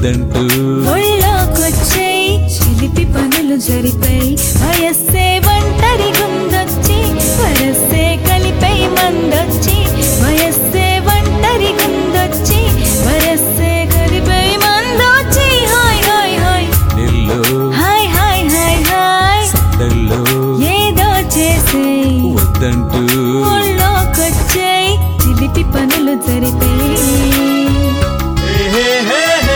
వద్దంటూ ఒళ్ళోకొచ్చేయ్ చిలిపి పనులు జరిపై వయస్సే ఒంటరి గుందొచ్చి వరస్సే కలిపై మందొచ్చి వయస్సే ఒంటరి గుందొచ్చి వరస్సే కలిపై మందొచ్చి హాయ్ హాయ్ హాయ్ నెల్లో హాయ్ హాయ్ హాయ్ హాయ్ సందల్లో ఏదో చేసేయ్ వద్దంటూ ఒళ్ళోకొచ్చేయ్ చిలిపి పనులు జరిపై హే హే హే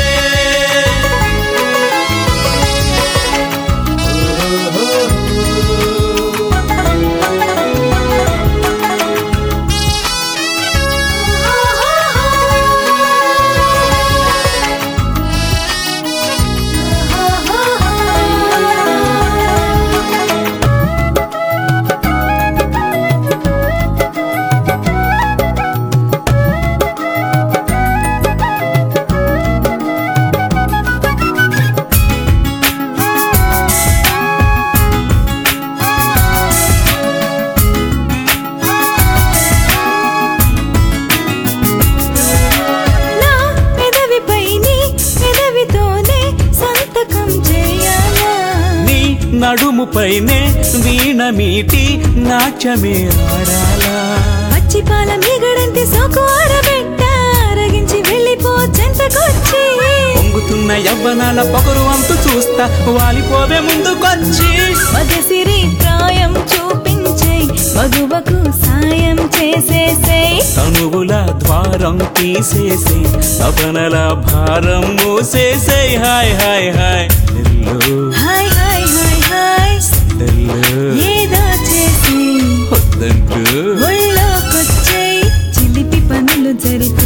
నా పెదవిపై నీ పెదవితోనే సంతకం చేయాలా నీ నడుముపైనే వీణ మీటి నాట్యమే ఆడాలా పచ్చి పాల మీగడంటి సోకు ఆరబెట్ట అరగించి వెళ్ళిపో చెంతకొచ్చి పొంగుతున్న యవ్వనాల పొగరు అంతు చూస్తా వాలిపోవే ముందుకొచ్చి మగసిరి ప్రాయం చూపించే మగువకు సాయం చేసేసేయ్ తనువుల ద్వారం తీసేసే తపనల భారం మూసేసే హాయ్ హాయ్ హాయ్ నెల్లో హాయ్ హాయ్ హాయ్ హాయ్ నెల్లో ఏదో చేసేయ్ వద్దంటూ ఒళ్ళోకొచ్చేయ్ చిలిపి పనులు జరిపే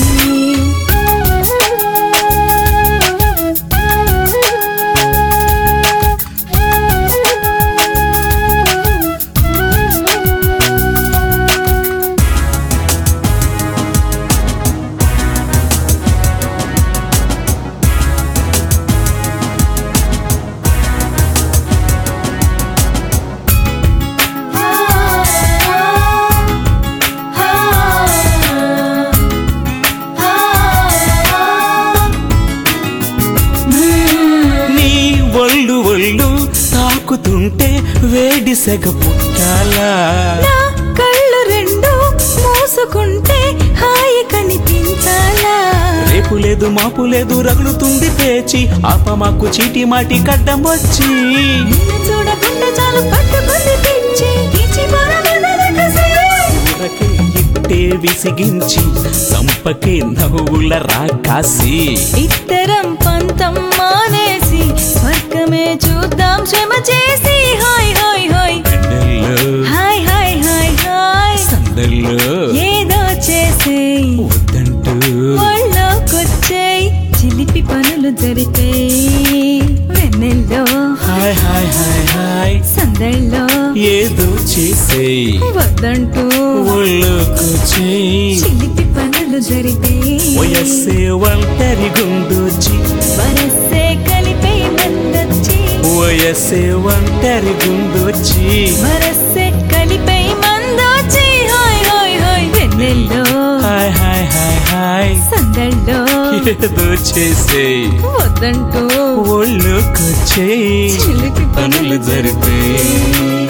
నీ ఒళ్ళు ఒళ్ళు తాకుతుంటే వేడి సెగ పుట్టాలా నా కళ్ళు రెండు మూసుకుంటే హాయి కనిపించాలా రేపు లేదు మాపు లేదు రగులుతుంది పేచి ఆపమాకు చీటి మాటి కడ్డం వచ్చి నిన్ను చూడకుండా చాలు పట్టుకుంది పిచ్చి పిచ్చి పరమదలకసి. ఊరకే ఇట్టే విసిగించి సంపకే నవ్వుల రాకాసి ఇద్దరం పంతం మానేసి స్వర్గమే చూద్దాం శ్రమ చేసి హాయ్ హాయ్ హాయ్ ఎండల్లో హాయ్ హాయ్ హాయ్ హాయ్ సందల్లో ఏదో చేసేయ్ వద్దంటూ ఒళ్ళోకొచ్చేయ్ చిలిపి పనులు జరిపే వెన్నెల్లో హాయ్ హాయ్ హాయ్ హాయ్ సందళ్ళలో ఏదో చేసేయ్ వద్దంటూ ఒళ్ళోకొచ్చేయ్ చిలిపి పనులు జరిపే వయస్సే ఒంటరి గుండొచ్చి వరసే కలిపే మందొచ్చి వయస్సే ఒంటరి గుండొచ్చి వరసే కలిపే మందొచ్చి హాయ్ హాయ్ హాయ్ వెన్నెల్లో హాయ్ హాయ్ హాయ్ హాయ్ సందళ్ళలో ఏదో చేసేయ్ వద్దంటూ ఒళ్ళోకొచ్చేయ్ చిలిపి పనులు జరిపే